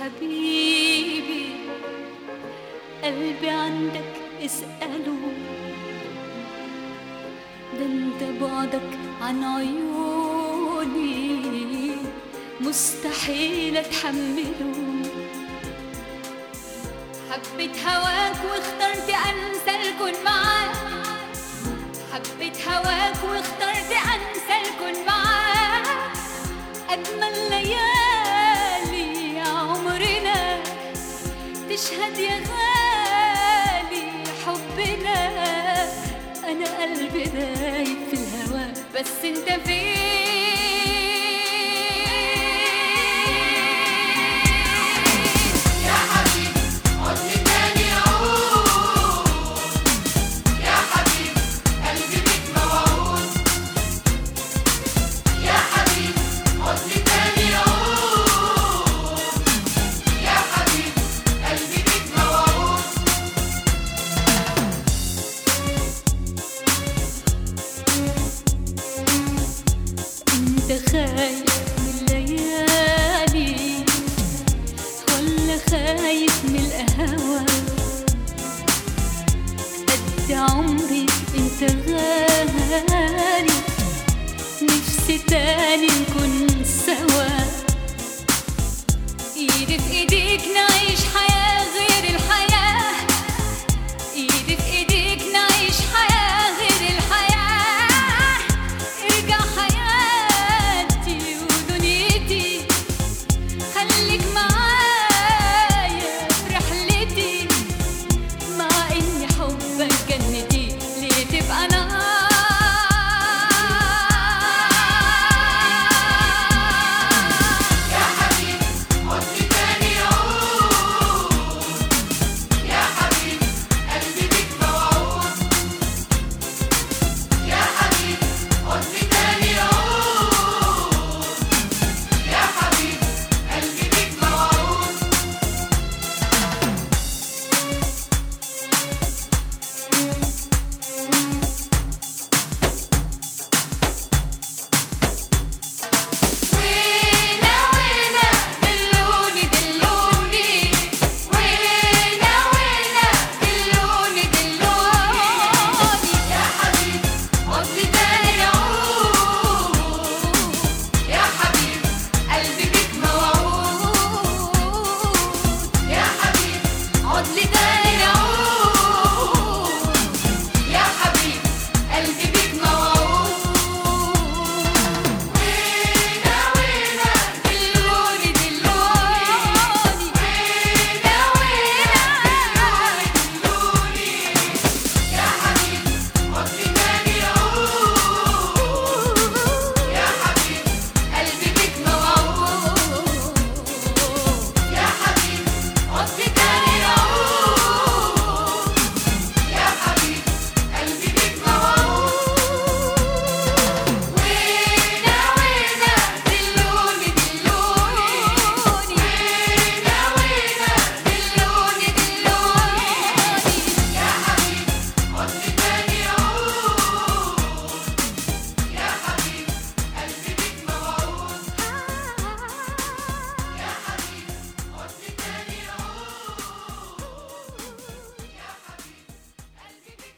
حبيبي قلبي عندك اسأله ده انت بعدك عن عيوني مستحيل اتحمله حبيت هواك واخترت انسى الكون معاك حبيت هواك واخترت انسى الكون معاك اجمل ليالي عمرنا تشهد يا غالي حبنا انا قلبي دايب في الهوى بس انت فين يا حبيبي عدني تاني عود يا حبيبي قلبي بيك موعود يا حبيبي عدني تاني عود يا حبيبي قلبي بيك موعود انت خايف من الليالي ولا خايف من القهوة قد عمري انت غالي نفسي تاني نكون سوا ايدي في ايديك نعيش